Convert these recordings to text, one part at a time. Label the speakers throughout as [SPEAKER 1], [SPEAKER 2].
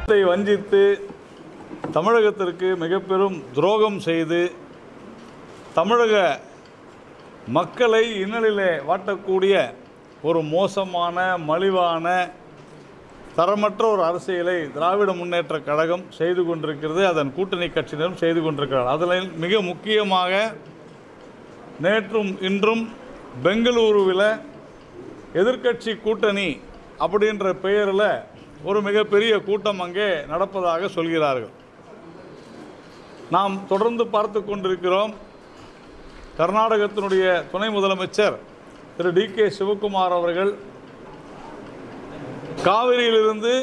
[SPEAKER 1] இதை வஞ்சித்து தமிழகத்திற்கு மிக பெரும் துரோகம் செய்து தமிழக மக்களை இன்னலிலே வாட்டக்கூடிய ஒரு மோசமான மலிவான தரமற்ற ஒரு அரசியலை திராவிட முன்னேற்ற கழகம் செய்து கொண்டிருக்கிறது அதன் கூட்டணி கட்சியினரும் செய்து கொண்டிருக்கிறார் அதில் மிக முக்கியமாக நேற்றும் இன்றும் பெங்களூருவில் எதிர்க்கட்சி கூட்டணி அப்படின்ற பெயரில் ஒரு மிகப்பெரிய கூட்டம் அங்கே நடப்பதாக சொல்கிறார்கள் நாம் தொடர்ந்து பார்த்து கொண்டிருக்கிறோம் கர்நாடகத்தினுடைய துணை முதலமைச்சர் திரு டி கே சிவகுமார் அவர்கள் காவிரியிலிருந்து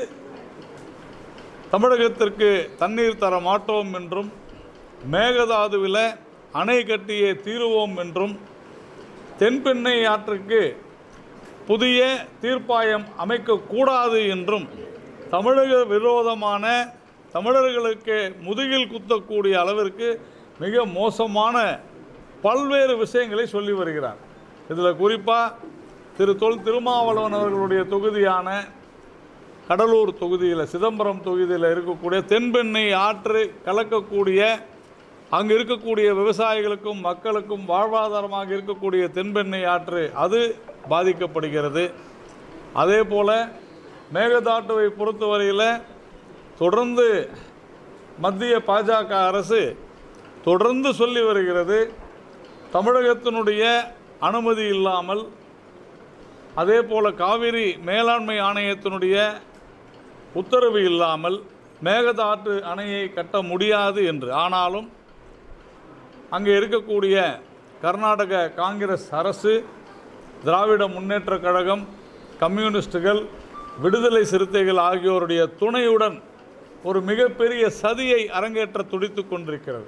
[SPEAKER 1] தமிழகத்திற்கு தண்ணீர் தர மாட்டோம் என்றும் மேகதாதுவில் அணை கட்டியே தீருவோம் என்றும் தென்பெண்ணை ஆற்றுக்கு புதிய தீர்ப்பாயம் அமைக்கக்கூடாது என்றும் தமிழக விரோதமான தமிழர்களுக்கு முதுகில் குத்தக்கூடிய அளவிற்கு மிக மோசமான பல்வேறு விஷயங்களை சொல்லி வருகிறார் இதில் குறிப்பாக திரு தொல் திருமாவளவன் அவர்களுடைய தொகுதியான கடலூர் தொகுதியில் சிதம்பரம் தொகுதியில் இருக்கக்கூடிய தென்பெண்ணை ஆற்று கலக்கக்கூடிய அங்கு இருக்கக்கூடிய விவசாயிகளுக்கும் மக்களுக்கும் வாழ்வாதாரமாக இருக்கக்கூடிய தென்பெண்ணை ஆற்று அது பாதிக்கப்படுகிறது அதே போல் மேகதாட்டுவை பொறுத்தவரையில் தொடர்ந்து மத்திய பாஜக அரசு தொடர்ந்து சொல்லி வருகிறது தமிழகத்தினுடைய அனுமதி இல்லாமல் அதே போல் காவிரி மேலாண்மை ஆணையத்தினுடைய உத்தரவு இல்லாமல் மேகதாட்டு அணையை கட்ட முடியாது என்று ஆனாலும் அங்கே இருக்கக்கூடிய கர்நாடக காங்கிரஸ் அரசு திராவிட முன்னேற்ற கழகம் கம்யூனிஸ்டுகள் விடுதலை சிறுத்தைகள் ஆகியோருடைய துணையுடன் ஒரு மிகப்பெரிய சதியை அரங்கேற்ற துடித்து கொண்டிருக்கிறது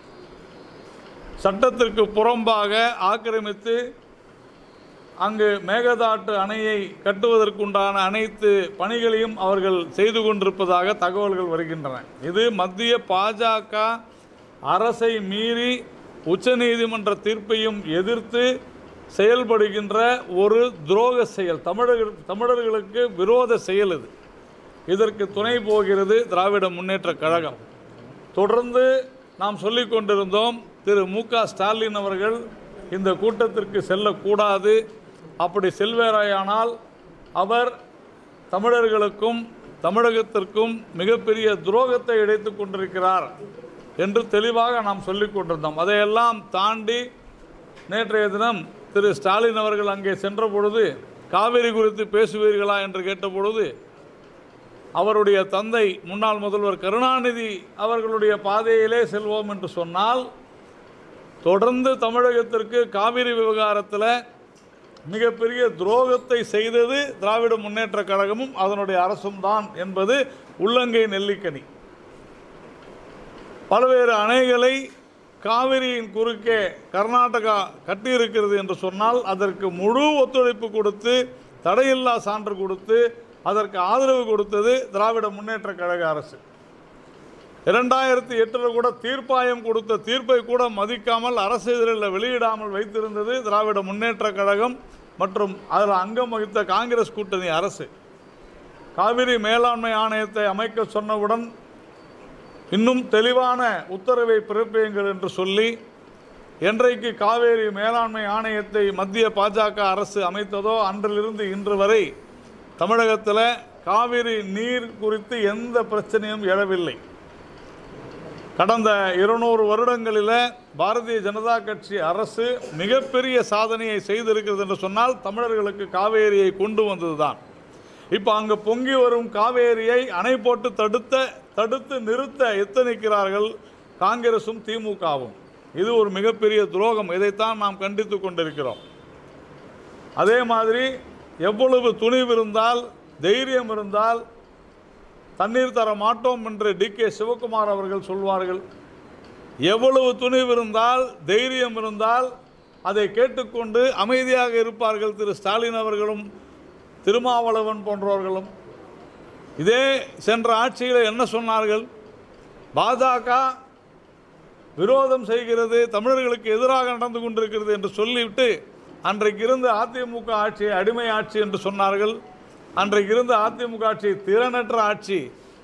[SPEAKER 1] சட்டத்திற்கு புறம்பாக ஆக்கிரமித்து அங்கு மேகதாட்டு அணையை கட்டுவதற்குண்டான அனைத்து பணிகளையும் அவர்கள் செய்து கொண்டிருப்பதாக தகவல்கள் வருகின்றன இது மத்திய பாஜக அரசை மீறி உச்சநீதிமன்ற தீர்ப்பையும் எதிர்த்து செயல்படுகின்ற ஒரு துரோக செயல் தமிழக தமிழர்களுக்கு விரோத செயல் இது இதற்கு துணை போகிறது திராவிட முன்னேற்ற கழகம் தொடர்ந்து நாம் சொல்லிக் கொண்டிருந்தோம் திரு மு க ஸ்டாலின் அவர்கள் இந்த கூட்டத்திற்கு செல்லக்கூடாது அப்படி செல்வேராயானால் அவர் தமிழர்களுக்கும் தமிழகத்திற்கும் மிகப்பெரிய துரோகத்தை இழைத்து கொண்டிருக்கிறார் என்று தெளிவாக நாம் சொல்லிக் கொண்டிருந்தோம் அதையெல்லாம் தாண்டி நேற்றைய தினம் திரு ஸ்டாலின் அவர்கள் அங்கே சென்ற பொழுது காவிரி குறித்து பேசுவீர்களா என்று கேட்டபொழுது அவருடைய தந்தை முன்னாள் முதல்வர் கருணாநிதி அவர்களுடைய பாதையிலே செல்வோம் என்று சொன்னால் தொடர்ந்து தமிழகத்திற்கு காவிரி விவகாரத்தில் மிகப்பெரிய துரோகத்தை செய்தது திராவிட முன்னேற்ற கழகமும் அதனுடைய அரசும் தான் என்பது உள்ளங்கை நெல்லிக்கனி பல்வேறு அணைகளை காவிரியின் குறுக்கே கர்நாடகா கட்டியிருக்கிறது என்று சொன்னால் அதற்கு முழு ஒத்துழைப்பு கொடுத்து தடையில்லா சான்று கொடுத்து அதற்கு ஆதரவு கொடுத்தது திராவிட முன்னேற்ற கழக அரசு இரண்டாயிரத்தி எட்டில் கூட தீர்ப்பாயம் கொடுத்த தீர்ப்பை கூட மதிக்காமல் அரசு இதழில் வெளியிடாமல் வைத்திருந்தது திராவிட முன்னேற்ற கழகம் மற்றும் அதில் அங்கம் வகித்த காங்கிரஸ் கூட்டணி அரசு காவிரி மேலாண்மை ஆணையத்தை அமைக்க சொன்னவுடன் இன்னும் தெளிவான உத்தரவை பிறப்பியுங்கள் என்று சொல்லி என்றைக்கு காவேரி மேலாண்மை ஆணையத்தை மத்திய பாஜக அரசு அமைத்ததோ அன்றிலிருந்து இன்று வரை தமிழகத்தில் காவிரி நீர் குறித்து எந்த பிரச்சனையும் எழவில்லை கடந்த இருநூறு வருடங்களில் பாரதிய ஜனதா கட்சி அரசு மிகப்பெரிய சாதனையை செய்திருக்கிறது என்று சொன்னால் தமிழர்களுக்கு காவேரியை கொண்டு வந்ததுதான் இப்போ அங்கே பொங்கி வரும் காவேரியை அணை போட்டு தடுத்த தடுத்து நிறுத்த எத்தனிக்கிறார்கள் காங்கிரசும் திமுகவும் இது ஒரு மிகப்பெரிய துரோகம் இதைத்தான் நாம் கண்டித்து கொண்டிருக்கிறோம் அதே மாதிரி எவ்வளவு துணிவு இருந்தால் தைரியம் இருந்தால் தண்ணீர் தர மாட்டோம் என்று டி கே சிவகுமார் அவர்கள் சொல்வார்கள் எவ்வளவு துணிவு இருந்தால் தைரியம் இருந்தால் அதை கேட்டுக்கொண்டு அமைதியாக இருப்பார்கள் திரு ஸ்டாலின் அவர்களும் திருமாவளவன் போன்றவர்களும் இதே சென்ற ஆட்சியில் என்ன சொன்னார்கள் பாஜக விரோதம் செய்கிறது தமிழர்களுக்கு எதிராக நடந்து கொண்டிருக்கிறது என்று சொல்லிவிட்டு அன்றைக்கு இருந்த அதிமுக ஆட்சியை அடிமை ஆட்சி என்று சொன்னார்கள் அன்றைக்கு இருந்த அதிமுக ஆட்சி திறனற்ற ஆட்சி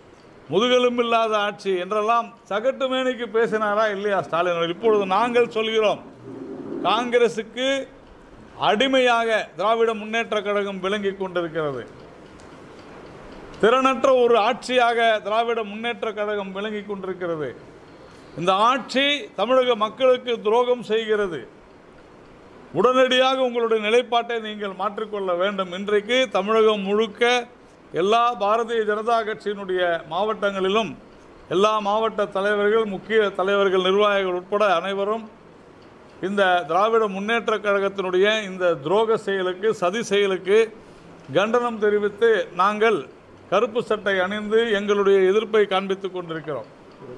[SPEAKER 1] முதுகெலும்பில்லாத ஆட்சி என்றெல்லாம் சகட்டு மேனிக்கு பேசினாரா இல்லையா ஸ்டாலின் அவர்கள் இப்பொழுது நாங்கள் சொல்கிறோம் காங்கிரசுக்கு அடிமையாக திராவிட முன்னேற்ற கழகம் விளங்கி கொண்டிருக்கிறது திறனற்ற ஒரு ஆட்சியாக திராவிட முன்னேற்ற கழகம் விளங்கி கொண்டிருக்கிறது இந்த ஆட்சி தமிழக மக்களுக்கு துரோகம் செய்கிறது உடனடியாக உங்களுடைய நிலைப்பாட்டை நீங்கள் மாற்றிக்கொள்ள வேண்டும் இன்றைக்கு தமிழகம் முழுக்க எல்லா பாரதிய ஜனதா கட்சியினுடைய மாவட்டங்களிலும் எல்லா மாவட்ட தலைவர்கள் முக்கிய தலைவர்கள் நிர்வாகிகள் உட்பட அனைவரும் இந்த திராவிட முன்னேற்ற கழகத்தினுடைய இந்த துரோக செயலுக்கு சதி செயலுக்கு கண்டனம் தெரிவித்து நாங்கள் கருப்பு சட்டை அணிந்து எங்களுடைய எதிர்ப்பை காண்பித்துக் கொண்டிருக்கிறோம்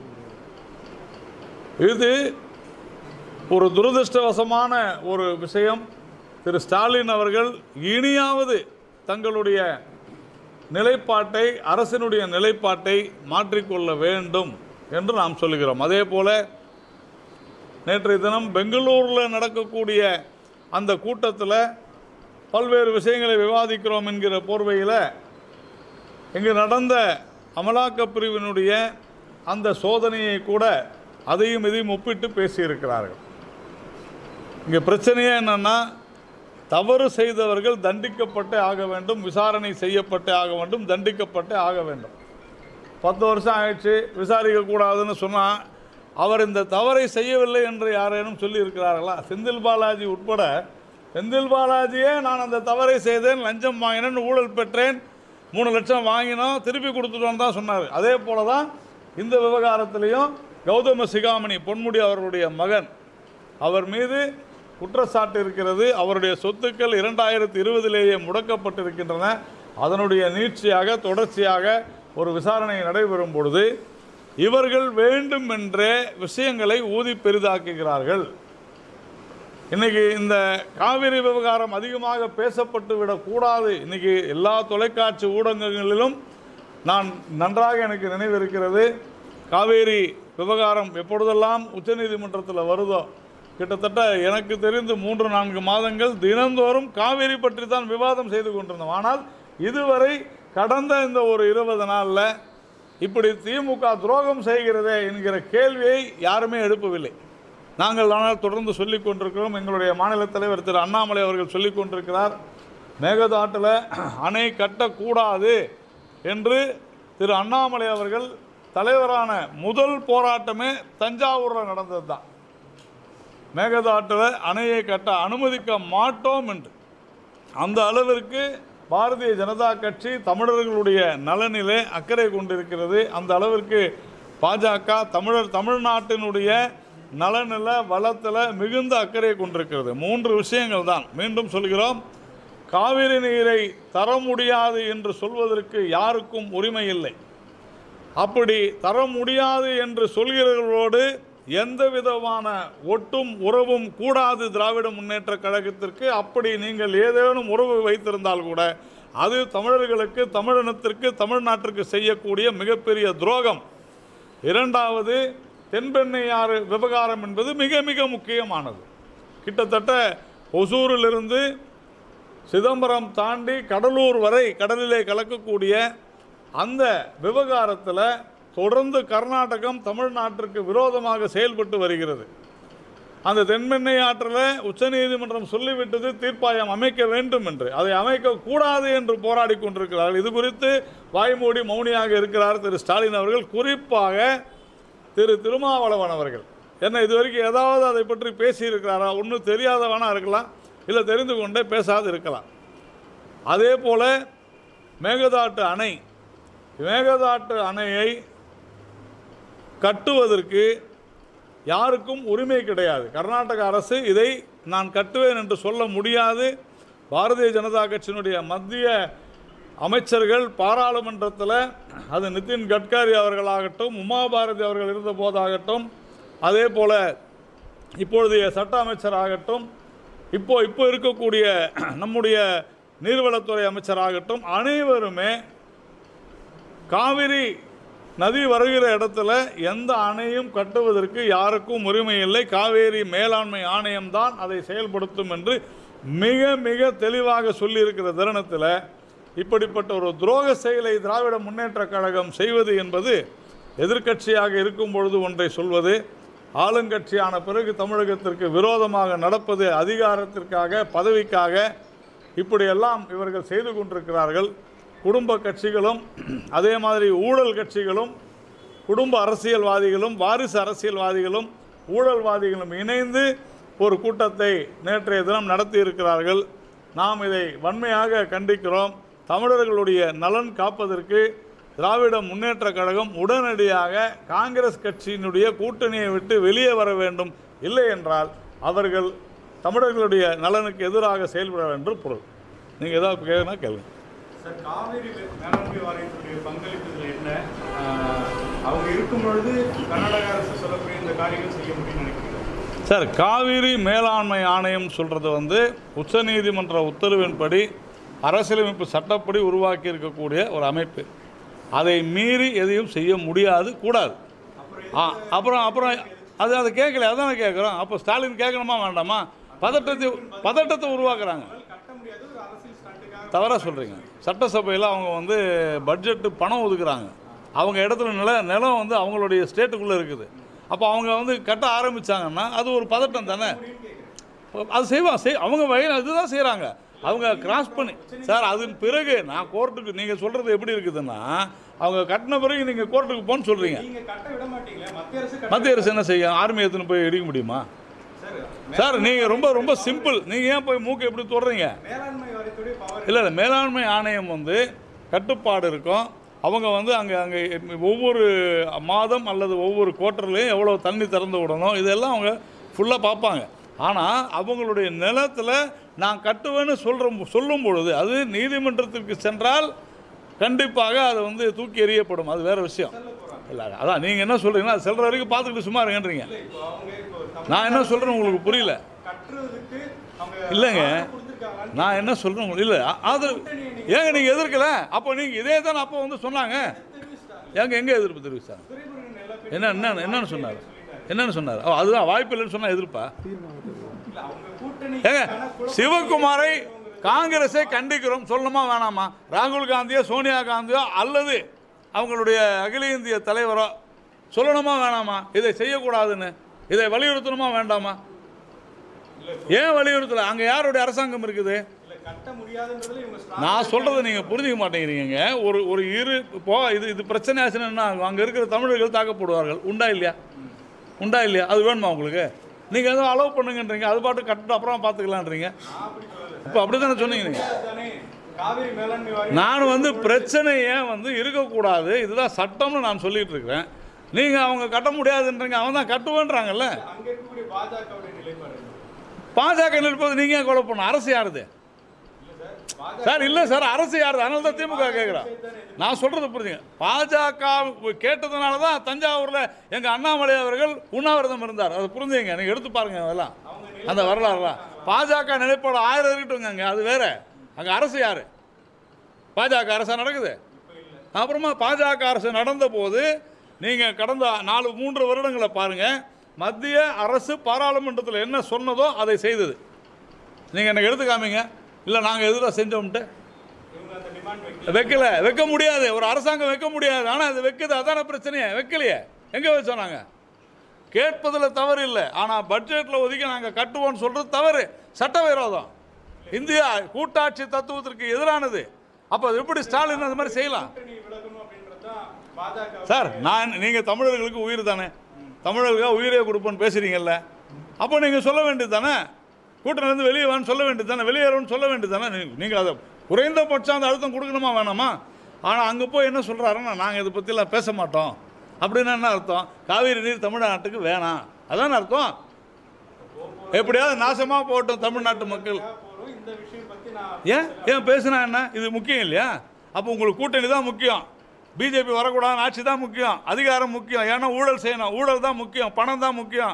[SPEAKER 1] இது ஒரு துரதிருஷ்டவசமான ஒரு விஷயம் திரு ஸ்டாலின் அவர்கள் இனியாவது தங்களுடைய நிலைப்பாட்டை அரசினுடைய நிலைப்பாட்டை மாற்றிக்கொள்ள வேண்டும் என்று நாம் சொல்கிறோம் அதே போல நேற்றைய தினம் பெங்களூரில் நடக்கக்கூடிய அந்த கூட்டத்தில் பல்வேறு விஷயங்களை விவாதிக்கிறோம் என்கிற போர்வையில் இங்கு நடந்த அமலாக்கப் பிரிவினுடைய அந்த சோதனையை கூட அதையும் இதையும் ஒப்பிட்டு பேசியிருக்கிறார்கள் இங்கே பிரச்சனையே என்னன்னா தவறு செய்தவர்கள் தண்டிக்கப்பட்டே ஆக வேண்டும் விசாரணை செய்யப்பட்டே ஆக வேண்டும் தண்டிக்கப்பட்டே ஆக வேண்டும் பத்து வருஷம் ஆயிடுச்சு விசாரிக்க கூடாதுன்னு சொன்னால் அவர் இந்த தவறை செய்யவில்லை என்று யாரேனும் சொல்லி இருக்கிறார்களா செந்தில் பாலாஜி உட்பட செந்தில் பாலாஜியே நான் அந்த தவறை செய்தேன் லஞ்சம் வாங்கினேன் ஊழல் பெற்றேன் மூணு லட்சம் வாங்கினோம் திருப்பி கொடுத்துட்டோன்னு தான் சொன்னார் அதே போல தான் இந்த விவகாரத்திலையும் கௌதம சிகாமணி பொன்முடி அவர்களுடைய மகன் அவர் மீது குற்றச்சாட்டு இருக்கிறது அவருடைய சொத்துக்கள் இரண்டாயிரத்தி இருபதிலேயே முடக்கப்பட்டிருக்கின்றன அதனுடைய நீட்சியாக தொடர்ச்சியாக ஒரு விசாரணை நடைபெறும் பொழுது இவர்கள் வேண்டுமென்றே விஷயங்களை ஊதி பெரிதாக்குகிறார்கள் இன்னைக்கு இந்த காவிரி விவகாரம் அதிகமாக பேசப்பட்டு விடக்கூடாது இன்னைக்கு எல்லா தொலைக்காட்சி ஊடகங்களிலும் நான் நன்றாக எனக்கு நினைவு இருக்கிறது காவேரி விவகாரம் எப்பொழுதெல்லாம் உச்சநீதிமன்றத்தில் வருதோ கிட்டத்தட்ட எனக்கு தெரிந்து மூன்று நான்கு மாதங்கள் தினந்தோறும் காவேரி பற்றி தான் விவாதம் செய்து கொண்டிருந்தோம் ஆனால் இதுவரை கடந்த இந்த ஒரு இருபது நாளில் இப்படி திமுக துரோகம் செய்கிறதே என்கிற கேள்வியை யாருமே எழுப்பவில்லை நாங்கள் ஆனால் தொடர்ந்து சொல்லிக் கொண்டிருக்கிறோம் எங்களுடைய மாநில தலைவர் திரு அண்ணாமலை அவர்கள் சொல்லிக் கொண்டிருக்கிறார் மேகதாட்டில் அணை கட்டக்கூடாது என்று திரு அண்ணாமலை அவர்கள் தலைவரான முதல் போராட்டமே தஞ்சாவூரில் நடந்தது தான் மேகதாட்டில் அணையை கட்ட அனுமதிக்க மாட்டோம் என்று அந்த அளவிற்கு பாரதிய ஜனதா கட்சி தமிழர்களுடைய நலனிலே அக்கறை கொண்டிருக்கிறது அந்த அளவிற்கு பாஜக தமிழர் தமிழ்நாட்டினுடைய நலனில் வளத்தில் மிகுந்த அக்கறை கொண்டிருக்கிறது மூன்று விஷயங்கள் தான் மீண்டும் சொல்கிறோம் காவிரி நீரை தர முடியாது என்று சொல்வதற்கு யாருக்கும் உரிமை இல்லை அப்படி தர முடியாது என்று சொல்கிறவர்களோடு எந்த விதமான ஒட்டும் உறவும் கூடாது திராவிட முன்னேற்ற கழகத்திற்கு அப்படி நீங்கள் ஏதேனும் உறவு வைத்திருந்தால் கூட அது தமிழர்களுக்கு தமிழினத்திற்கு தமிழ்நாட்டிற்கு செய்யக்கூடிய மிகப்பெரிய துரோகம் இரண்டாவது தென்பெண்ணையாறு விவகாரம் என்பது மிக மிக முக்கியமானது கிட்டத்தட்ட ஒசூரிலிருந்து சிதம்பரம் தாண்டி கடலூர் வரை கடலிலே கலக்கக்கூடிய அந்த விவகாரத்தில் தொடர்ந்து கர்நாடகம் தமிழ்நாட்டிற்கு விரோதமாக செயல்பட்டு வருகிறது அந்த தென்மென்னை ஆற்றில் உச்சநீதிமன்றம் சொல்லிவிட்டது தீர்ப்பாயம் அமைக்க வேண்டும் என்று அதை அமைக்க கூடாது என்று போராடி கொண்டிருக்கிறார்கள் இது குறித்து வாய்மூடி மௌனியாக இருக்கிறார் திரு ஸ்டாலின் அவர்கள் குறிப்பாக திரு திருமாவளவன் அவர்கள் என்ன இது வரைக்கும் ஏதாவது அதை பற்றி பேசியிருக்கிறாரா ஒன்றும் தெரியாதவனா இருக்கலாம் இல்லை தெரிந்து கொண்டே பேசாது இருக்கலாம் அதே போல மேகதாட்டு அணை மேகதாட்டு அணையை கட்டுவதற்கு யாருக்கும் உரிமை கிடையாது கர்நாடக அரசு இதை நான் கட்டுவேன் என்று சொல்ல முடியாது பாரதிய ஜனதா கட்சியினுடைய மத்திய அமைச்சர்கள் பாராளுமன்றத்தில் அது நிதின் கட்காரி அவர்களாகட்டும் உமா பாரதி அவர்கள் இருந்த போதாகட்டும் அதே போல இப்பொழுதைய சட்ட அமைச்சராகட்டும் இப்போ இப்போ இருக்கக்கூடிய நம்முடைய நீர்வளத்துறை அமைச்சராகட்டும் அனைவருமே காவிரி நதி வருகிற இடத்துல எந்த அணையும் கட்டுவதற்கு யாருக்கும் உரிமை இல்லை காவேரி மேலாண்மை ஆணையம்தான் அதை செயல்படுத்தும் என்று மிக மிக தெளிவாக சொல்லியிருக்கிற தருணத்தில் இப்படிப்பட்ட ஒரு துரோக செயலை திராவிட முன்னேற்றக் கழகம் செய்வது என்பது எதிர்க்கட்சியாக இருக்கும் பொழுது ஒன்றை சொல்வது ஆளுங்கட்சியான பிறகு தமிழகத்திற்கு விரோதமாக நடப்பது அதிகாரத்திற்காக பதவிக்காக இப்படியெல்லாம் இவர்கள் செய்து கொண்டிருக்கிறார்கள் குடும்ப கட்சிகளும் அதே மாதிரி ஊழல் கட்சிகளும் குடும்ப அரசியல்வாதிகளும் வாரிசு அரசியல்வாதிகளும் ஊழல்வாதிகளும் இணைந்து ஒரு கூட்டத்தை நேற்றைய தினம் நடத்தி இருக்கிறார்கள் நாம் இதை வன்மையாக கண்டிக்கிறோம் தமிழர்களுடைய நலன் காப்பதற்கு திராவிட முன்னேற்றக் கழகம் உடனடியாக காங்கிரஸ் கட்சியினுடைய கூட்டணியை விட்டு வெளியே வர வேண்டும் இல்லை என்றால் அவர்கள் தமிழர்களுடைய நலனுக்கு எதிராக செயல்பட வேண்டும் பொருள் நீங்கள் ஏதாவது கேட்கனா கேளுங்க
[SPEAKER 2] சார் காவிரி வே- மேலாண்மை வாரியத்துடைய பங்களிப்பு இதில் என்ன ஆஹ், அவங்க இருக்கும் பொழுது கர்நாடக அரசு சொல்லக்கூடிய இந்த காரியங்கள் செய்ய முடியும்னு நினைக்கிறீங்க
[SPEAKER 1] சார் காவிரி மேலாண்மை ஆணையம் சொல்கிறது வந்து உச்சநீதிமன்ற உத்தரவின்படி அரசியலமைப்பு சட்டப்படி உருவாக்கி இருக்கக்கூடிய ஒரு அமைப்பு அதை மீறி எதையும் செய்ய முடியாது கூடாது ஆ அப்புறம் அப்புறம் அது அதை கேட்கல அதான் கேட்குறோம் அப்போ ஸ்டாலின் கேட்கணுமா வேண்டாமா பதட்டத்தை பதட்டத்தை உருவாக்குறாங்க
[SPEAKER 2] கட்ட முடியாது ஒரு அரசியல் ஸ்டாண்டுக்காக
[SPEAKER 1] தவறாக சொல்கிறீங்க சட்டசபையில் அவங்க வந்து பட்ஜெட்டு பணம் ஒதுக்குறாங்க அவங்க இடத்துல நில நிலம் வந்து அவங்களுடைய ஸ்டேட்டுக்குள்ளே இருக்குது அப்போ அவங்க வந்து கட்ட ஆரம்பித்தாங்கன்னா அது ஒரு பதட்டம் தானே அது செய்வாங்க செய் அவங்க வகையில் இதுதான் செய்கிறாங்க அவங்க கிராஸ் பண்ணி சார் அதன் பிறகு நான் கோர்ட்டுக்கு நீங்கள் சொல்கிறது எப்படி இருக்குதுன்னா அவங்க கட்டின பிறகு நீங்கள் கோர்ட்டுக்கு போன்னு சொல்கிறீங்க
[SPEAKER 2] நீங்க கட்ட விட மாட்டீங்களே மத்திய அரசு கட்ட
[SPEAKER 1] மத்திய அரசு என்ன செய்யும் ஆர்மி எடுத்துன்னு போய் இடிக்க முடியுமா
[SPEAKER 2] சார்
[SPEAKER 1] சார் நீங்கள் ரொம்ப ரொம்ப சிம்பிள் நீங்கள் ஏன் போய் மூக்கை எப்படி தொடுறீங்க
[SPEAKER 2] மேலாண்மை வாரியத்துடைய பவர்
[SPEAKER 1] இல்லை இல்லை மேலாண்மை ஆணையம் வந்து கட்டுப்பாடு இருக்கும் அவங்க வந்து அங்கே அங்கே ஒவ்வொரு மாதம் அல்லது ஒவ்வொரு குவார்ட்டர்லேயும் எவ்வளோ தண்ணி திறந்து விடணும் இதெல்லாம் அவங்க ஃபுல்லாக பார்ப்பாங்க ஆனால் அவங்களுடைய நிலத்தில் நான் கட்டுவேன்னு சொல்கிற சொல்லும் பொழுது அது நீதிமன்றத்திற்கு சென்றால் கண்டிப்பாக அது வந்து தூக்கி எறியப்படும் அது வேறு விஷயம் இல்லை அதான் நீங்கள் என்ன சொல்கிறீங்கன்னா அது செல்ற வரைக்கும் பார்த்துக்கிட்டு சும்மா இருங்கன்றீங்க
[SPEAKER 2] இப்போ அவங்க இப்போ தமிழ்
[SPEAKER 1] நான் என்ன சொல்கிறேன் உங்களுக்கு புரியல
[SPEAKER 2] கட்டுறதுக்கு அவங்க
[SPEAKER 1] இல்லைங்க.
[SPEAKER 2] ஆர்டர் கொடுத்திருக்காங்களான்னு
[SPEAKER 1] நான் என்ன சொல்கிறேன் உங்களுக்கு இல்லை ஆதரவு ஏங்க நீங்கள் எதிர்க்கல அப்போ நீங்கள் இதே தான் அப்போ வந்து சொன்னாங்க
[SPEAKER 2] தெரிவிச்சிட்டாங்க
[SPEAKER 1] ஏங்க எங்கே எதிர்ப்பு தெரிவிச்சாங்க
[SPEAKER 2] துரைமுருகன் எல்லா பேரும்
[SPEAKER 1] என்ன என்ன என்னன்னு சொன்னார் என்னன்னு சொன்னார் ஓ, அதுதான் வாய்ப்பு இல்லைன்னு சொன்னால் எதிர்ப்பா
[SPEAKER 2] இல்ல அவங்க கூட்டணி
[SPEAKER 1] ஏங்க சிவகுமாரை காங்கிரஸை கண்டிக்கிறோம் சொல்லணுமா வேணாமா ராகுல் காந்தியோ சோனியா காந்தியோ அல்லது அவங்களுடைய அகில இந்திய தலைவரோ சொல்லணுமா வேணாமா இதை செய்யக்கூடாதுன்னு இதை வலியுறுத்தணுமா வேண்டாமா ஏன் வலியுறுத்தல அங்கே யாருடைய அரசாங்கம் இருக்குது
[SPEAKER 2] இல்ல கட்ட முடியாதுன்றதுல இவங்க strong
[SPEAKER 1] நான் சொல்கிறத நீங்கள் புரிஞ்சுக்க மாட்டேங்கிறீங்க ஒரு ஒரு இரு இப்போ இது இது பிரச்சனை ஆச்சுன்னா என்ன ஆகும்? அங்கே இருக்கிற தமிழர்கள் தாக்கப்படுவார்கள் உண்டா இல்லையா உண்டா இல்லையா அது வேணுமா உங்களுக்கு நீங்கள் எதுவும் அலோவ் பண்ணுங்கன்றீங்க அது பாட்டு கட்டு அப்புறம் பார்த்துக்கலான்றீங்க
[SPEAKER 2] நான் அப்படி சொல்லல
[SPEAKER 1] இப்போ அப்படி தானே சொன்னீங்க நீங்கள்
[SPEAKER 2] தானே காவிரி மேலாண்மை வாரியம்
[SPEAKER 1] நான் வந்து பிரச்சனை ஏன் வந்து இருக்கக்கூடாது இதுதான் சட்டம்னு நான் சொல்லிட்டு இருக்கிறேன் நீங்கள் அவங்க கட்ட முடியாதுன்றீங்க அவன் தான் கட்டுவேன்றாங்கல்ல
[SPEAKER 2] அங்க இருக்கக்கூடிய பாஜகவுடைய நிலைப்பாடு என்ன?
[SPEAKER 1] பாஜக நிற்பது நீங்கள் கொலை பண்ண அரசு யாருது
[SPEAKER 2] பாஜக
[SPEAKER 1] சார் இல்லை சார் அரசு யாருது அதனால தான் திமுக கேட்குறேன் நான் சொல்கிறது புரிஞ்சுங்க பாஜக கேட்டதுனால தான் தஞ்சாவூரில் எங்கள் அண்ணாமலை அவர்கள் உண்ணாவிரதம் இருந்தார் அதை புரிஞ்சுங்க நீங்கள் எடுத்து பாருங்க அதெல்லாம் அந்த வரலாறுலாம் பாஜக நிலைப்பாடு ஆயிரம் இருக்கட்டுங்க அங்கே அது வேற அங்கே அரசு யார் பாஜக அரசா நடக்குது அப்புறமா பாஜக அரசு நடந்த போது நீங்கள் கடந்த நாலு மூன்று வருடங்களை பாருங்கள் மத்திய அரசு பாராளுமன்றத்தில் என்ன சொன்னதோ அதை செய்தது நீங்கள் எனக்கு எடுத்து காமிங்க இல்லை நாங்கள் எதிராக செஞ்சோம்ட்டு
[SPEAKER 2] இவங்க அந்த டிமாண்ட் வைக்கல
[SPEAKER 1] வைக்கல வைக்க முடியாது ஒரு அரசாங்கம் வைக்க முடியாது ஆனால் அது வைக்குது அதான பிரச்சனையே வைக்கலையே எங்கே வச்சோம் நாங்கள் கேட்பதில் தவறு இல்லை ஆனால் பட்ஜெட்டில் ஒதுக்கி நாங்கள் கட்டுவோம்னு சொல்கிறது தவறு சட்டவிரோதம் இந்தியா கூட்டாட்சி தத்துவத்திற்கு எதிரானது அப்போ அது எப்படி ஸ்டாலின் அந்த மாதிரி செய்யலாம்
[SPEAKER 2] கூட்டணி விலகணும் அப்படின்றது தான் பாஜக
[SPEAKER 1] சார் நான் நீங்கள் தமிழர்களுக்கு உயிர் தானே தமிழர்களுக்காக உயிரே கொடுப்போன்னு பேசுகிறீங்கல்ல அப்போ நீங்கள் சொல்ல வேண்டியது தானே கூட்டணிலேருந்து வெளியே வான்னு சொல்ல வேண்டியது தானே வெளியேறோன்னு சொல்ல வேண்டியது தானே நீங்கள் அதை குறைந்தபட்சம் அந்த அழுத்தம் கொடுக்கணுமா வேணாமா ஆனால் அங்கே போய் என்ன சொல்கிறாருன்னா நாங்கள் இதை பற்றிலாம் பேச மாட்டோம் அப்படின்னா என்ன அர்த்தம் காவிரி நீர் தமிழ்நாட்டுக்கு வேணாம் அதான அர்த்தம் எப்படியாவது நாசமாக போகட்டும் தமிழ்நாட்டு மக்கள்
[SPEAKER 2] போறோம் இந்த விஷயம் பத்தி நான்
[SPEAKER 1] ஏன் ஏன் பேசுனா என்ன இது முக்கியம் இல்லையா அப்போ உங்களுக்கு கூட்டணி தான் முக்கியம் பிஜேபி வரக்கூடாது ஆட்சி தான் முக்கியம் அதிகாரம் முக்கியம் ஏன்னா ஊழல் செய்யணும் ஊழல் தான் முக்கியம் பணம் தான் முக்கியம்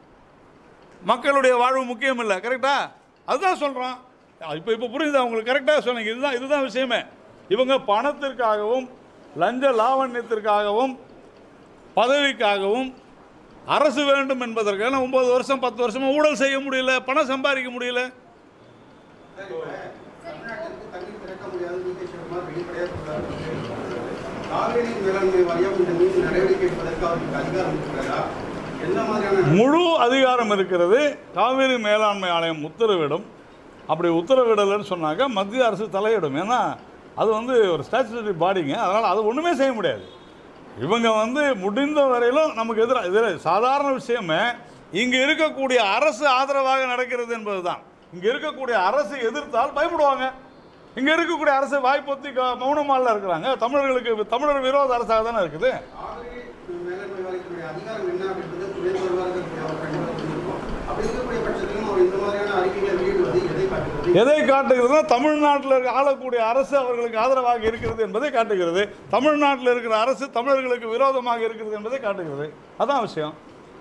[SPEAKER 1] மக்களுடைய வாழ்வு முக்கியம் இல்லை கரெக்டா அதுதான் சொல்கிறோம் இப்போ இப்போ புரியுதா உங்களுக்கு கரெக்டாக சொன்னீங்க இதுதான் இதுதான் விஷயமே இவங்க பணத்திற்காகவும் லஞ்ச லாவண்யத்திற்காகவும் பதவிக்காகவும் அரசு வேண்டும் என்பதற்கான ஒன்பது வருஷம் பத்து வருஷமாக ஊழல் செய்ய முடியல பணம் சம்பாதிக்க முடியல
[SPEAKER 3] தமிழ்நாட்டிற்கு தண்ணீர் திறக்க முடியாது டி கே சிவகுமார் வெளிப்படையாக சொல்றாரு. காவிரி மேலாண்மை வாரியம் இந்த மீது நடவடிக்கை எடுப்பதற்கு அவருக்கு அதிகாரம் இருக்கிறதா எந்த மாதிரியான
[SPEAKER 1] முழு அதிகாரம் இருக்கிறது காவிரி மேலாண்மை ஆணையம் உத்தரவிடும் அப்படி உத்தரவிடலைன்னு சொன்னாக்க மத்திய அரசு தலையிடும் ஏன்னா அது வந்து ஒரு ஸ்டாச்சுட்டரி பாடிங்க அதனால் அது ஒன்றுமே செய்ய முடியாது இவங்க வந்து முடிந்த வரையிலும் நமக்கு எதிராக இதில் சாதாரண விஷயமே இங்கே இருக்கக்கூடிய அரசு ஆதரவாக நடக்கிறது என்பது தான் இங்கே இருக்கக்கூடிய அரசு எதிர்த்தால் பயப்படுவாங்க இங்கே இருக்கக்கூடிய அரசு வாய்ப்பொத்தி க- மௌனமால இருக்கிறாங்க தமிழர்களுக்கு தமிழர் விரோத அரசாக தானே இருக்குது
[SPEAKER 3] காவிரி மேலாண்மை வாரியத்தினுடைய அதிகாரம் என்ன அப்படின்றது துணை வருவார்கள் அவர் கண்டிப்பாக அப்படி இருக்கக்கூடிய பட்சத்திலும் அவர் இந்த மாதிரியான அறிக்கைகளை வெளியிடுவது எதை காட்டுகிறது
[SPEAKER 1] எதை காட்டுகிறதுனா தமிழ்நாட்டில் இருக்க ஆளக்கூடிய அரசு அவர்களுக்கு ஆதரவாக இருக்கிறது என்பதை காட்டுகிறது தமிழ்நாட்டில் இருக்கிற அரசு தமிழர்களுக்கு விரோதமாக இருக்கிறது என்பதை காட்டுகிறது அதான் விஷயம்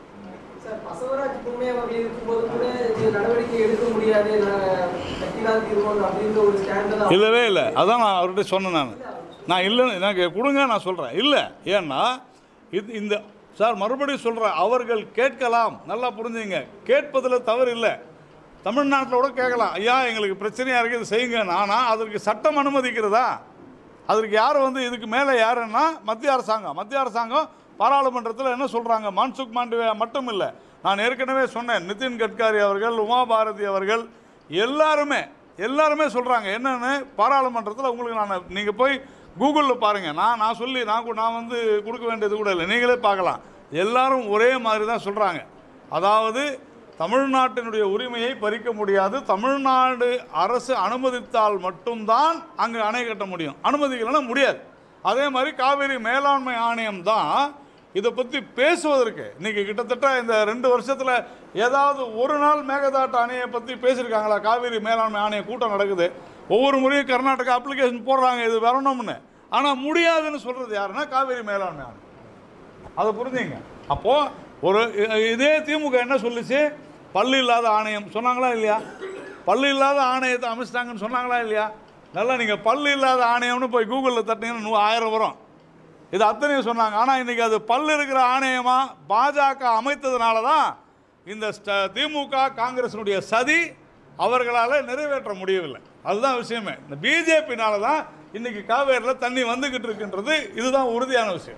[SPEAKER 4] சார் பசவராஜ் பொம்மை அவர்கள் இருக்கும்போது கூட இது நடவடிக்கை எடுக்க முடியாது நான் கட்டிதான் தீர்வோம் அப்படின்ற ஒரு ஸ்டாண்டை தான்
[SPEAKER 1] இல்லவே இல்லை அதான் நான் அவர்கிட்ட சொன்னேன் நான் நான் இல்லைன்னு எனக்கு கொடுங்க நான் சொல்கிறேன் இல்லை ஏன்னா இது இந்த சார் மறுபடியும் சொல்கிறேன் அவர்கள் கேட்கலாம் நல்லா புரிஞ்சுங்க கேட்பதில் தவறு இல்லை தமிழ்நாட்டில் கூட கேட்கலாம் ஐயா எங்களுக்கு பிரச்சனையாக இருக்குது இது செய்யுங்க ஆனால் அதற்கு சட்டம் அனுமதிக்கிறதா அதற்கு யார் வந்து இதுக்கு மேலே யாருன்னா மத்திய அரசாங்கம் மத்திய அரசாங்கம் பாராளுமன்றத்தில் என்ன சொல்கிறாங்க மான்சுக் மாண்டவியா மட்டும் இல்லை நான் ஏற்கனவே சொன்னேன் நிதின் கட்காரி அவர்கள் உமா பாரதி அவர்கள் எல்லாருமே எல்லாருமே சொல்கிறாங்க என்னென்னு பாராளுமன்றத்தில் உங்களுக்கு நான் நீங்கள் போய் கூகுளில் பாருங்கள் நான் நான் சொல்லி நான் கூட- நான் வந்து கொடுக்க வேண்டியது கூட இல்லை நீங்களே பார்க்கலாம் எல்லாரும் ஒரே மாதிரி தான் சொல்கிறாங்க அதாவது தமிழ்நாட்டினுடைய உரிமையை பறிக்க முடியாது தமிழ்நாடு அரசு அனுமதித்தால் மட்டும்தான் அங்கே அணை கட்ட முடியும் அனுமதிக்கலைன்னா முடியாது அதே மாதிரி காவிரி மேலாண்மை ஆணையம் தான் இதை பற்றி பேசுவதற்கு இன்னைக்கு கிட்டத்தட்ட இந்த ரெண்டு வருஷத்தில் ஏதாவது ஒரு நாள் மேகதாட்டு அணையை பற்றி பேசியிருக்காங்களா காவிரி மேலாண்மை ஆணைய கூட்டம் நடக்குது ஒவ்வொரு முறையும் கர்நாடகா அப்ளிகேஷன் போடுறாங்க இது வரணும்னு ஆனால் முடியாதுன்னு சொல்கிறது யாருன்னா காவிரி மேலாண்மை ஆணையம் அதை புரிஞ்சுங்க அப்போது ஒரு இ- இதே திமுக என்ன சொல்லுச்சு பள்ளி இல்லாத ஆணையம் சொன்னாங்களா இல்லையா பள்ளி இல்லாத ஆணையத்தை அமைச்சிட்டாங்கன்னு சொன்னாங்களா இல்லையா நல்லா நீங்கள் பள்ளி இல்லாத ஆணையம்னு போய் கூகுளில் தட்டிங்கன்னா நூ ஆயிரம் வரும் இது அத்தனையும் சொன்னாங்க ஆனால் இன்றைக்கி அது பல் இருக்கிற ஆணையமாக பாஜக அமைத்ததுனால தான் இந்த ஸ்ட- திமுக காங்கிரஸினுடைய சதி அவர்களால் நிறைவேற்ற முடியவில்லை அதுதான் விஷயமே இந்த பிஜேபினால தான் இன்றைக்கி காவேரியில் தண்ணி வந்துக்கிட்டு இருக்குன்றது இதுதான் உறுதியான விஷயம்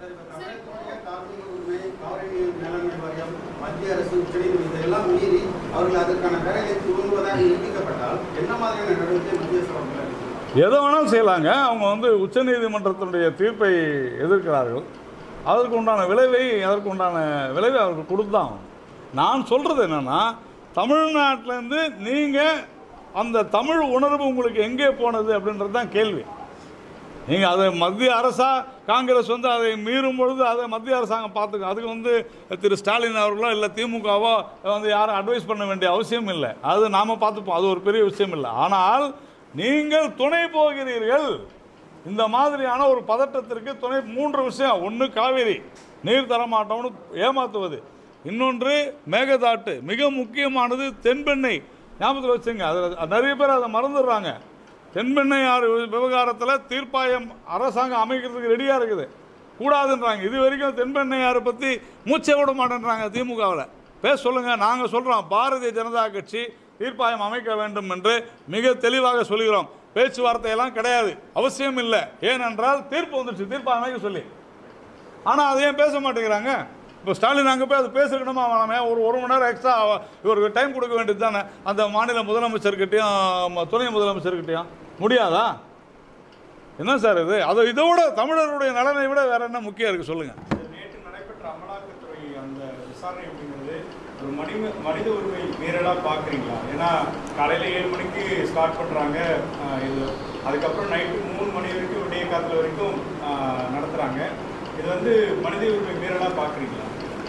[SPEAKER 3] காவிரி உரிமை காவிரி மேலாண்மை வாரியம் மத்திய அரசு உச்சநீதிமன்றம் இதெல்லாம் மீறி அவர்கள் அதற்கான வேலையை துவங்குவதாக நிரூபிக்கப்பட்டால் என்ன மாதிரியான நடவடிக்கை மத்திய அரசு அவர்கள் எடுக்கும்?
[SPEAKER 1] எதை வேணாலும் செய்யலாங்க அவங்க வந்து உச்சநீதிமன்றத்தினுடைய தீர்ப்பை எதிர்க்கிறார்கள் அதற்கு உண்டான விளைவை அதற்கு உண்டான விளைவை அவர்கள் கொடுத்தான் நான் சொல்கிறது என்னென்னா தமிழ்நாட்டிலேருந்து நீங்கள் அந்த தமிழ் உணர்வு உங்களுக்கு எங்கே போனது அப்படின்றது தான் கேள்வி நீங்கள் அதை மத்திய அரசா காங்கிரஸ் வந்து அதை மீறும் பொழுது அதை மத்திய அரசாங்கம் பார்த்துக்கும் அதுக்கு வந்து திரு ஸ்டாலின் அவர்களோ இல்லை திமுகவோ வந்து யாரும் அட்வைஸ் பண்ண வேண்டிய அவசியம் இல்லை அது நாம் பார்த்துப்போம் அது ஒரு பெரிய விஷயம் இல்லை ஆனால் நீங்கள் துணை போகிறீர்கள் இந்த மாதிரியான ஒரு பதட்டத்திற்கு துணை மூன்று விஷயம் ஒன்று காவேரி நீர் தரமாட்டோம்னு ஏமாத்துவது இன்னொன்று மேகதாட்டு மிக முக்கியமானது தென்பெண்ணை ஞாபகத்தில் வச்சுங்க அதில் நிறைய பேர் அதை மறந்துடுறாங்க தென்பெண்ணையாறு விவகாரத்தில் தீர்ப்பாயம் அரசாங்கம் அமைக்கிறதுக்கு ரெடியாக இருக்குது கூடாதுன்றாங்க இது வரைக்கும் தென்பெண்ணையாறு பற்றி மூச்சை விட மாட்டேன்றாங்க திமுகவில் பேச சொல்லுங்கள் நாங்கள் சொல்கிறோம் பாரதிய ஜனதா கட்சி தீர்ப்பாயம் அமைக்க வேண்டும் என்று மிக தெளிவாக சொல்கிறோம் பேச்சுவார்த்தையெல்லாம் கிடையாது அவசியம் இல்லை ஏனென்றால் தீர்ப்பு வந்துடுச்சு தீர்ப்பாயம் அமைக்க சொல்லி ஆனால் அதை ஏன் பேச மாட்டேங்கிறாங்க இப்போ ஸ்டாலின் அங்கே போய் அது பேசிருக்கணுமா வேணாமே ஒரு ஒரு மணி நேரம் எக்ஸ்ட்ரா இவருக்கு டைம் கொடுக்க வேண்டியது தானே அந்த மாநில முதலமைச்சர்கிட்டையும் ம- துணை முதலமைச்சர்கிட்டையும் முடியாதா என்ன சார் இது அது இதோட தமிழருடைய நலனை விட வேற என்ன முக்கியம் இருக்குது சொல்லுங்கள்
[SPEAKER 2] நேற்று நடைபெற்ற அமலாக்கத்துறை அந்த விசாரணை அப்படிங்கிறது ஒரு மனித மனித உரிமை மீறலாக பார்க்குறீங்களா ஏன்னா காலையில் ஏழு மணிக்கு ஸ்டார்ட் பண்ணுறாங்க இது அதுக்கப்புறம் நைட்டு மூணு மணி வரைக்கும் விடிய காலத்தில் வரைக்கும் நடத்துகிறாங்க இது வந்து மனித உரிமை மீறலாக பார்க்குறீங்களா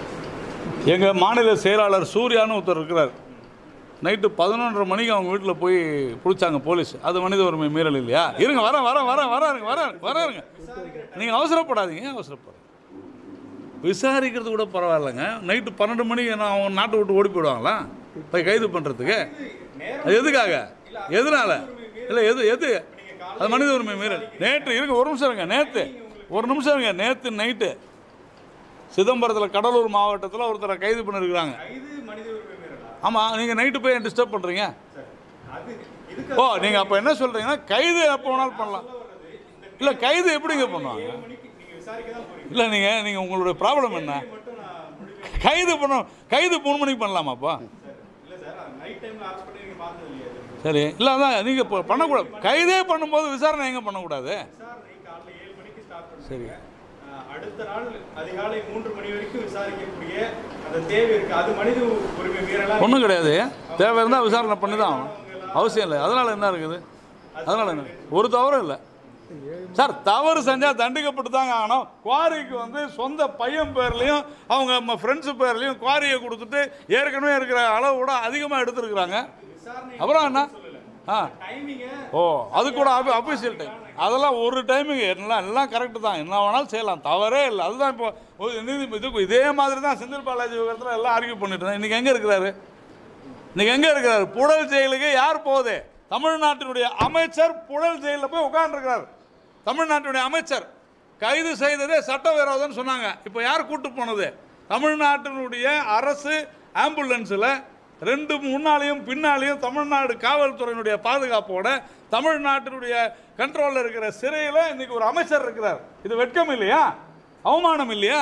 [SPEAKER 1] எங்கள் மாநில செயலாளர் சூர்யான்னு ஒருத்தர் இருக்கிறார் நைட்டு பதினொன்றரை மணிக்கு அவங்க வீட்டில் போய் பிடிச்சாங்க போலீஸ் அது மனித உரிமை மீறல் இல்லையா இருங்க வரேன் வரேன் வரேன் வராருங்க வரேன் வராருங்க நீங்கள் அவசரப்படாதீங்க அவசரப்படாதீங்க விசாரிக்கிறது கூட பரவாயில்லைங்க நைட்டு பன்னெண்டு மணிக்கு நான் அவங்க நாட்டை விட்டு ஓடி போயிடுவாங்களா போய் கைது பண்ணுறதுக்கு அது எதுக்காக எதனால இல்லை எது எது அது மனித உரிமை மீறல் நேற்று இருங்க ஒரு நிமிஷம் இருங்க நேற்று ஒரு நிமிஷம் இருங்க நேற்று நைட்டு சிதம்பரத்தில் கடலூர் மாவட்டத்தில் ஒருத்தரை கைது பண்ணியிருக்கிறாங்க
[SPEAKER 2] இது மனித உரிமை மீறலா
[SPEAKER 1] ஆமாம் நீங்கள் நைட்டு போய் டிஸ்டர்ப் பண்ணுறீங்க
[SPEAKER 2] அது இதுக்கு
[SPEAKER 1] ஓ நீங்கள் அப்போ என்ன சொல்கிறீங்கன்னா கைது எப்போ வேணாலும் பண்ணலாம்
[SPEAKER 2] சொல்ல வர்றது இந்த
[SPEAKER 1] இல்லை கைது எப்படிங்க பண்ணுவாங்க
[SPEAKER 2] ஏழு மணிக்கு நீங்க விசாரிக்க தான் போறீங்க
[SPEAKER 1] இல்லை நீங்கள் நீங்கள் உங்களுடைய ப்ராப்ளம் என்ன
[SPEAKER 2] மட்டும் நான் முடிவு
[SPEAKER 1] கைது பண்ண கைது மூணு மணிக்கு பண்ணலாமாப்பா
[SPEAKER 2] சார் இல்ல சார் நைட் டைம்ல அரெஸ்ட் பண்ணி நீங்க பார்த்தது இல்லையா இது?
[SPEAKER 1] சரி இல்லை அதான் நீங்கள் இப்போ பண்ணக்கூடாது கைதே பண்ணும்போது விசாரணை எங்கே பண்ணக்கூடாது
[SPEAKER 2] விசாரணை காலைல ஏழு மணிக்கு ஸ்டார்ட் பண்ணுங்க
[SPEAKER 1] சரி.
[SPEAKER 2] அஹ், அடுத்த நாள் அதிகாலை மூன்று மணி வரைக்கும் விசாரிக்கக்கூடிய அந்த தேவை இருக்கு அது மனித உரிமை மீறலா
[SPEAKER 1] ஒன்றும் கிடையாது தேவை இருந்தால் விசாரணை பண்ணி தான் ஆகணும் அவசியம் இல்லை அதனால் என்ன இருக்குது அதனால் என்ன ஒரு தவறும் இல்லை சார் தவறு செஞ்சால் தண்டிக்கப்பட்டு தாங்க ஆகணும் குவாரிக்கு வந்து சொந்த பையன் பேர்லையும் அவங்க ஃப்ரெண்ட்ஸு பேர்லையும் குவாரியை கொடுத்துட்டு ஏற்கனவே இருக்கிற அளவு விட அதிகமாக எடுத்துருக்குறாங்க
[SPEAKER 2] விசாரணை
[SPEAKER 1] அப்புறம் என்ன ஆ
[SPEAKER 2] டைமிங்க
[SPEAKER 1] ஓ அது கூட அபி அபிஷியல் டைம் அதெல்லாம் ஒரு டைமிங் எல்லாம் எல்லாம் கரெக்டு தான் என்ன வேணாலும் செய்யலாம் தவறே இல்லை அதுதான் இப்போ ஒரு நீதி இது இதே மாதிரி தான் செந்தில் பாலாஜி விவகாரத்தில் எல்லாம் ஆர்கியூ பண்ணிட்டு இருந்தேன் இன்றைக்கி எங்கே இருக்கிறாரு இன்றைக்கி எங்கே இருக்கிறாரு புழல் ஜெயிலுக்கு யார் போகுது தமிழ்நாட்டினுடைய அமைச்சர் புழல் ஜெயிலில் போய் உட்காந்துருக்கிறார் தமிழ்நாட்டினுடைய அமைச்சர் கைது செய்ததே சட்டவிரோதம்னு சொன்னாங்க இப்போ யார் கூட்டு போனது தமிழ்நாட்டினுடைய அரசு ஆம்புலன்ஸில் ரெண்டு முன்னாலையும் பின்னாலையும் தமிழ்நாடு காவல்துறையினுடைய பாதுகாப்போட தமிழ்நாட்டினுடைய கண்ட்ரோலில் இருக்கிற சிறையில் இன்னைக்கு ஒரு அமைச்சர் இருக்கிறார் இது வெட்கம் இல்லையா அவமானம் இல்லையா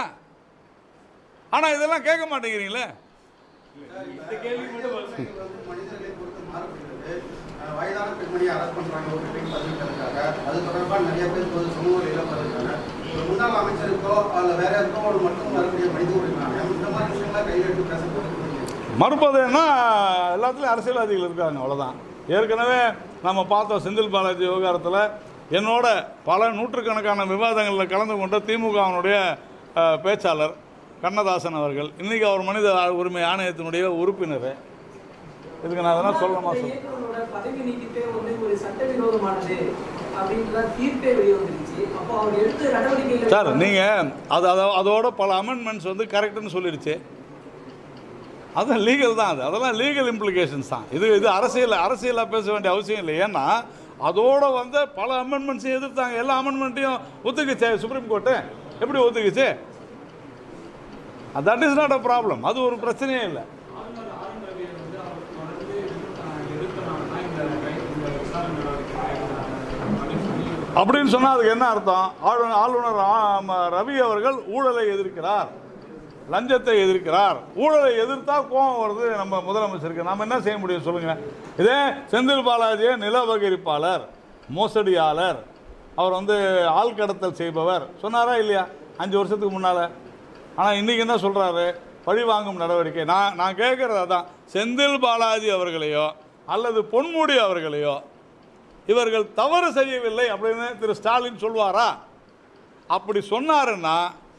[SPEAKER 1] ஆனால் இதெல்லாம் கேட்க மாட்டேங்கிறீங்களே
[SPEAKER 2] இந்த கேள்வி மட்டும் பதில்
[SPEAKER 3] இது வந்து மனிதர்களை பொறுத்து மாறுபடுகிறது அஹ் வயதான பெண்மணியை அரெஸ்ட் பண்றாங்க ஒரு பெண் பதிவிட்டதுக்காக அது தொடர்பாக நிறைய பேர் பொது சமூக இழப்பதற்கான ஒரு முன்னாள் அமைச்சருக்கோ அல்ல வேற யாருக்கோ ஒரு மட்டும் வரக்கூடிய மனித உரிமை ஆணையம் இந்த மாதிரி விஷயங்களை கையில் எடுத்து பேசப்படுறது
[SPEAKER 1] மறுப்பதுன்னா எல்லாத்துலேயும் அரசியல்வாதிகள் இருக்காங்க அவ்வளோதான் ஏற்கனவே நம்ம பார்த்தோம் செந்தில் பாலாஜி விவகாரத்தில் என்னோட பல நூற்றுக்கணக்கான விவாதங்களில் கலந்து கொண்ட திமுகவினுடைய அஹ், பேச்சாளர் கண்ணதாசன் அவர்கள் இன்றைக்கி அவர் மனித உரிமை ஆணையத்தினுடைய உறுப்பினர் இதுக்கு நான் அதெல்லாம் சொல்லணுமா
[SPEAKER 4] இந்த
[SPEAKER 1] சொல்ல
[SPEAKER 4] இயக்குனரோட பதவி நீக்கிட்டே வந்து ஒரு சட்டவிரோதமானது அப்படின்றதான் தீர்ப்பே வெளியே வந்துருச்சு அப்போ அவர் எடுத்த நடவடிக்கைகள்
[SPEAKER 1] சார் நீங்கள் அது அதை அதோட பல அமெண்ட்மெண்ட்ஸ் வந்து கரெக்டுன்னு சொல்லிடுச்சு அது லீகல் தான் அது அதெல்லாம் லீகல் இம்ப்ளிகேஷன்ஸ் தான் இது இது அரசியல் அரசியலாக பேச வேண்டிய அவசியம் இல்லை ஏன்னா அதோட வந்து பல அமெண்ட்மெண்ட்ஸையும் எதிர்த்தாங்க எல்லா அமெண்ட்மெண்ட்டையும் ஒத்துக்குச்சே சுப்ரீம் கோர்ட்டு எப்படி ஒத்துக்குச்சு that is not a problem அது ஒரு பிரச்சனையே இல்லை
[SPEAKER 5] ஆளுநர் ஆர் என் ரவியை வந்து அவர் தொடர்ந்து எதிர்த்து எதிர்த்தனால தான் இந்த கை- இந்த விசாரணை நடவடிக்கை கைது அப்படின்னு சொல்லி
[SPEAKER 1] அப்படின்னு சொன்னால் அதுக்கு என்ன அர்த்தம் ஆளுநர் ஆளுநர் ஆ- ம- ரவி அவர்கள் ஊழலை எதிர்க்கிறார் லஞ்சத்தை எதிர்க்கிறார் ஊழலை எதிர்த்தா கோபம் வருது நம்ம முதலமைச்சருக்கு நாம் என்ன செய்ய முடியும் சொல்லுங்கள் இதே செந்தில் பாலாஜியை நில அபகரிப்பாளர் மோசடியாளர் அவர் வந்து ஆள் கடத்தல் செய்பவர் சொன்னாரா இல்லையா அஞ்சு வருஷத்துக்கு முன்னால் ஆனால் இன்றைக்கி என்ன சொல்கிறாரு பழி வாங்கும் நடவடிக்கை நான் நான் கேட்குறது அதான் செந்தில் பாலாஜி அவர்களையோ அல்லது பொன்முடி அவர்களையோ இவர்கள் தவறு செய்யவில்லை அப்படின்னு திரு ஸ்டாலின் சொல்வாரா அப்படி சொன்னாருன்னா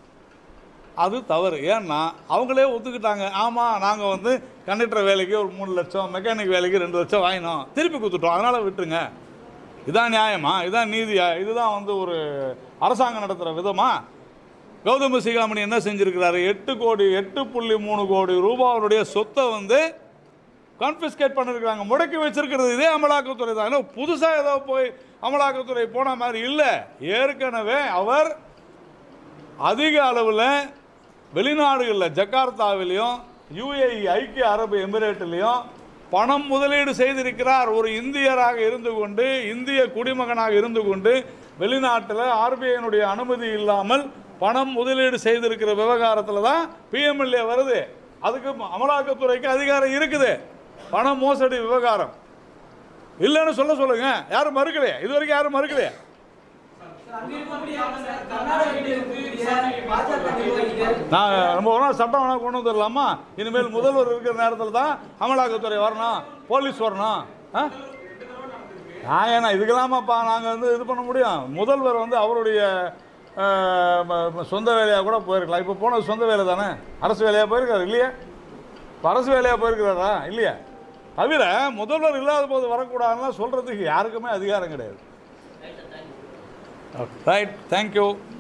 [SPEAKER 1] அது தவறு ஏன்னா அவங்களே ஒத்துக்கிட்டாங்க ஆமாம் நாங்கள் வந்து கண்டக்டர் வேலைக்கு ஒரு மூணு லட்சம் மெக்கானிக் வேலைக்கு ரெண்டு லட்சம் வாங்கினோம் திருப்பி கொடுத்துட்டோம் அதனால் விட்டுருங்க இதான் நியாயமா இதான் நீதியா இதுதான் வந்து ஒரு அரசாங்கம் நடத்துகிற விதமா கௌதம சிகாமணி என்ன செஞ்சிருக்கிறாரு எட்டு கோடி எட்டு புள்ளி மூணு கோடி ரூபாவுடைய சொத்தை வந்து கான்ஃபிஸ்கேட் பண்ணிருக்காங்க முடக்கி வச்சிருக்கிறது இதே அமலாக்கத்துறை தான் ஏன்னா புதுசாக ஏதோ போய் அமலாக்கத்துறை போன மாதிரி இல்லை ஏற்கனவே அவர் அதிக அளவில் வெளிநாடுகளில் ஜகார்த்தாவிலையும் யுஏஇ ஐக்கிய அரபு எமிரேட்டிலையும் பணம் முதலீடு செய்திருக்கிறார் ஒரு இந்தியராக இருந்து கொண்டு இந்திய குடிமகனாக இருந்து கொண்டு வெளிநாட்டில் ஆர்பிஐனுடைய அனுமதி இல்லாமல் பணம் முதலீடு செய்திருக்கிற விவகாரத்தில் தான் பிஎம்எல்ஏ வருது அதுக்கு அமலாக்கத்துறைக்கு அதிகாரம் இருக்குது பண மோசடி விவகாரம் இல்லைன்னு சொல்ல சொல்லுங்க யாரும் மறுக்கலையா இது வரைக்கும் யாரும் மறுக்கலையா
[SPEAKER 4] அங்க இருக்கக்கூடிய கர்நாடகத்தில் இருக்கக்கூடிய பாஜக நிர்வாகிகள்
[SPEAKER 1] நான் நம்ம ஒரு நாள் சட்டம் வேணா கொண்டு வந்துடலாமா இனிமேல் முதல்வர் இருக்கிற நேரத்தில் தான் அமலாக்கத்துறை வரணும் போலீஸ் வரணும் ஆ நான் ஏன்னா இதுக்கெல்லாமாப்பா நாங்கள் வந்து இது பண்ண முடியும் முதல்வர் வந்து அவருடைய அஹ், ம- ம- சொந்த வேலையாக கூட போயிருக்கலாம் இப்போ போனது சொந்த வேலை தானே அரசு வேலையாக போயிருக்காரு இல்லையா இப்போ அரசு வேலையாக போயிருக்கிறாரா இல்லையா தவிர முதல்வர் இல்லாத போது வரக்கூடாதுன்னா சொல்கிறதுக்கு யாருக்குமே அதிகாரம் கிடையாது ரைட் தேங்க்யூ